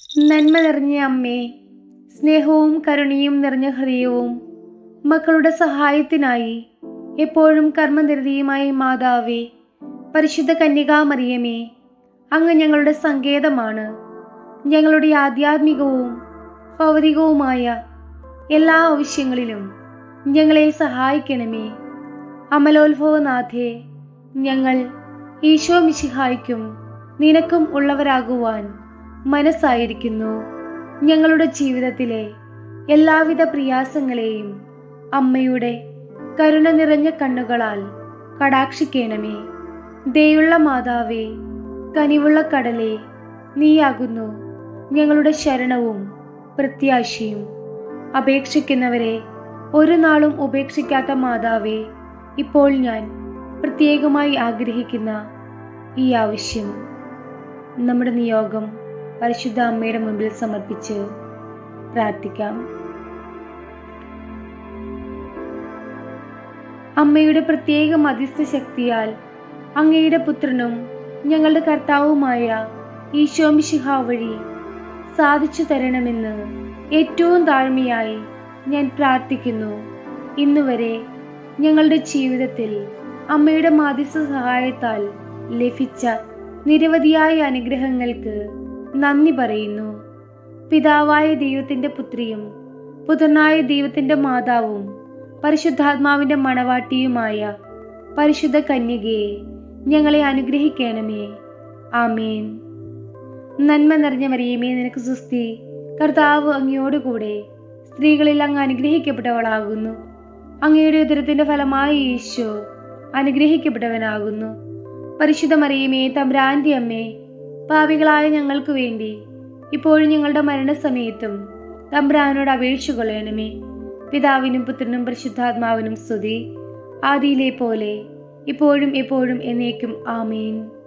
നന്മ നിറഞ്ഞ അമ്മേ സ്നേഹവും കരുണയും നിറഞ്ഞ ഹൃദയവും മക്കളുടെ സഹായത്തിനായി എപ്പോഴും കർമ്മനിരതിയുമായ മാതാവേ പരിശുദ്ധ കന്യകാമറിയമേ അങ്ങ് ഞങ്ങളുടെ സങ്കേതമാണ് ഞങ്ങളുടെ ആധ്യാത്മികവും ഭൗതികവുമായ എല്ലാ ആവശ്യങ്ങളിലും ഞങ്ങളെ സഹായിക്കണമേ അമലോത്ഭവനാഥേ ഞങ്ങൾ ഈശോ മിശിഹായ്ക്കും നിനക്കും ഉള്ളവരാകുവാൻ മനസ്സായിരിക്കുന്നു ഞങ്ങളുടെ ജീവിതത്തിലെ എല്ലാവിധ പ്രയാസങ്ങളെയും അമ്മയുടെ കരുണ നിറഞ്ഞ കണ്ണുകളാൽ കടാക്ഷിക്കണമേ ദയുള്ള മാതാവേ കനിവുള്ള കടലേ നീയാകുന്നു ഞങ്ങളുടെ ശരണവും പ്രത്യാശയും അപേക്ഷിക്കുന്നവരെ ഒരു നാളും ഉപേക്ഷിക്കാത്ത മാതാവേ ഇപ്പോൾ ഞാൻ പ്രത്യേകമായി ആഗ്രഹിക്കുന്ന ഈ ആവശ്യം നമ്മുടെ നിയോഗം പരിശുദ്ധ അമ്മയുടെ മുമ്പിൽ സമർപ്പിച്ച് പ്രാർത്ഥിക്കാം അമ്മയുടെ പ്രത്യേക മധ്യസ്ഥ ശക്തിയാൽ അങ്ങയുടെ പുത്രനും ഞങ്ങളുടെ കർത്താവുമായ ഈശോമിശിഹ വഴി സാധിച്ചു തരണമെന്ന് ഏറ്റവും താഴ്മയായി ഞാൻ പ്രാർത്ഥിക്കുന്നു ഇന്നുവരെ ഞങ്ങളുടെ ജീവിതത്തിൽ അമ്മയുടെ മാധ്യസ്ഥ സഹായത്താൽ ലഭിച്ച നിരവധിയായ അനുഗ്രഹങ്ങൾക്ക് നന്ദി പറയുന്നു പിതാവായ ദൈവത്തിന്റെ പുത്രിയും പുത്രനായ ദൈവത്തിന്റെ മാതാവും പരിശുദ്ധാത്മാവിന്റെ മണവാട്ടിയുമായ പരിശുദ്ധ കന്യകയെ ഞങ്ങളെ അനുഗ്രഹിക്കണമേ ആമേൻ നന്മ നിറഞ്ഞ മറിയമേ നിനക്ക് സുസ്തി കർത്താവ് അങ്ങയോടുകൂടെ സ്ത്രീകളിൽ അങ്ങ് അനുഗ്രഹിക്കപ്പെട്ടവളാകുന്നു അങ്ങയുടെ ഉദരത്തിന്റെ ഫലമായി ഈശോ അനുഗ്രഹിക്കപ്പെട്ടവനാകുന്നു പരിശുദ്ധ മറിയമേ തമ്പ്രാന്റെ അമ്മേ പാപികളായ ഞങ്ങൾക്ക് വേണ്ടി ഇപ്പോഴും ഞങ്ങളുടെ മരണസമയത്തും തമ്പ്രാനോട് അപേക്ഷ കൊള്ളണമേ പിതാവിനും പുത്രനും പരിശുദ്ധാത്മാവിനും സ്തുതി ആദിയിലെ പോലെ ഇപ്പോഴും എപ്പോഴും എന്നേക്കും ആമേൻ